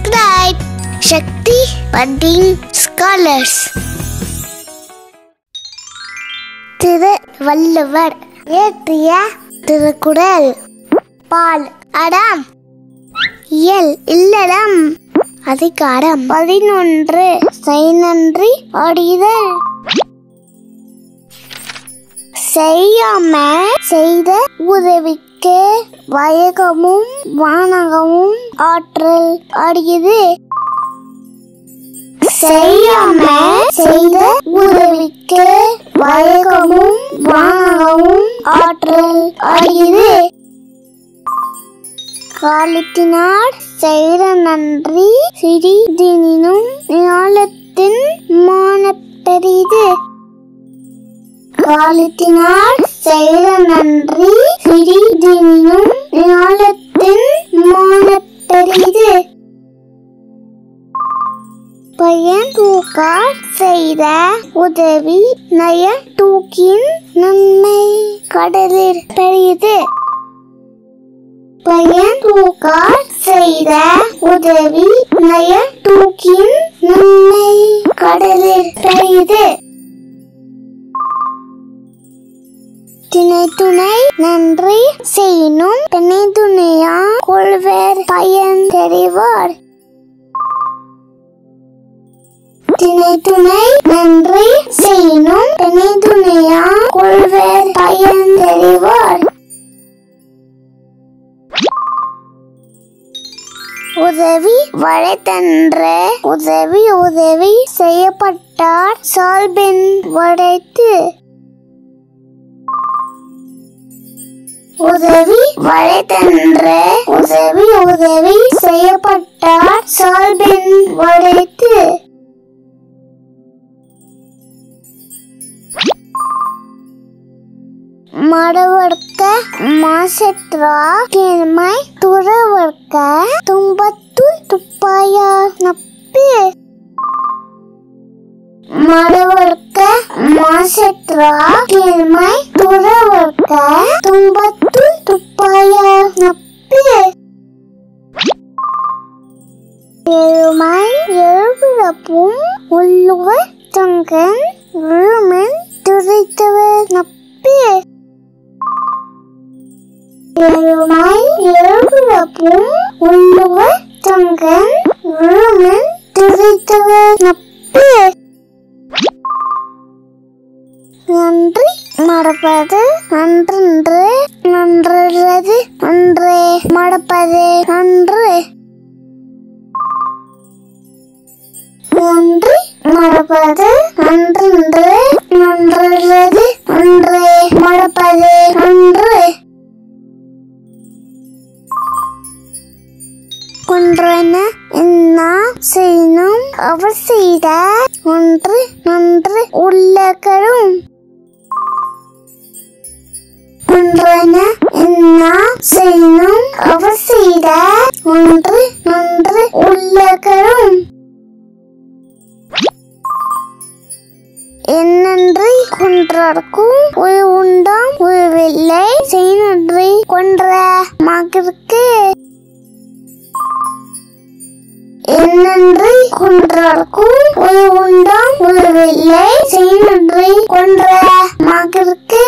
subscribe Sakthi பட்டிங் scholars திரு வள்ளுவர் இயற்றிய திருக்குறள் பால் அடம் இயல் இல்லறம் அதிகாரம் பதினொன்று செய்நன்றி அடிதல் செய்யாம செய்த உதவிக்கு வயகமும் வானகமும் ஆற்றல் அடியது செய்யாம செய்த உதவிக்கு வயகமும் வானகமும் ஆற்றல் அடியது காலத்தினார் செய்த நன்றி சிறிதினும் ஞாலத்தின் மானப்பெரிது காலத்தினார் செய்த நன்றி சிறிதினும் ஞாலத்தின் மானப்பெரிது பையன் தூக்கார் செய்த உதவி நய தூக்கின் நன்மை கடலில் பெரியது பையன் தூக்கார் செய்த உதவி நய தூக்கின் நன்மை கடலில் பெரியது திணை துணை நன்றி செய்யணும் திணை துணையா கொள்வர் பயன் தெரிவார் திணை துணை நன்றி செய்யணும் திணை துணையா கொள்வர் பயன் தெரிவார் உதவி வளைத்தன்ற உதவி உதவி செய்யப்பட்டார் சால்பின் வளைத்து உதவி வளைத்தன்ற உதவி உதவி செய்யப்பட்டார் சால்பின் வளைத்து மடவர்க்க மாசற்றா கேள்மை துறவர்க்க துன்பத்துள் துப்பாயா நப்பி மடவர்க்க மாசற்றா கேள்மை துறவர்க்க துன்பத்துள் துப்பாயா நப்பி பெருமை எழுபிறப்பும் உள்ளுவர் தங்கன் விழுமன் துரைத்தவர் நப்பி பெருமை எழுபிறப்பும் உள்ளுவர் தங்கன் விழுமன் துரைத்தவர் நப்பி நன்றி மறப்பது நன்றென்று நன்றது அன்றே மறப்பது நன்று நன்றி மறப்பது நன்றென்று நன்றது அன்றே மறப்பது நன்று ஒன்றென என்ன செய்யணும் அவர் செய்த ஒன்று நன்று உள்ளகரும் ஒன்றென என்ன செய்யணும் அவர் செய்த ஒன்று நன்று உள்ளகரும் என்னன்றி கொன்றார்க்கும் ஒரு உண்டாம் ஒரு வெள்ளை செய்நன்றி கொன்ற மகருக்கு என்னன்றி கொன்றார்க்கும் ஒரு உண்டாம் ஒரு வெள்ளை செய்நன்றி கொன்ற மகருக்கு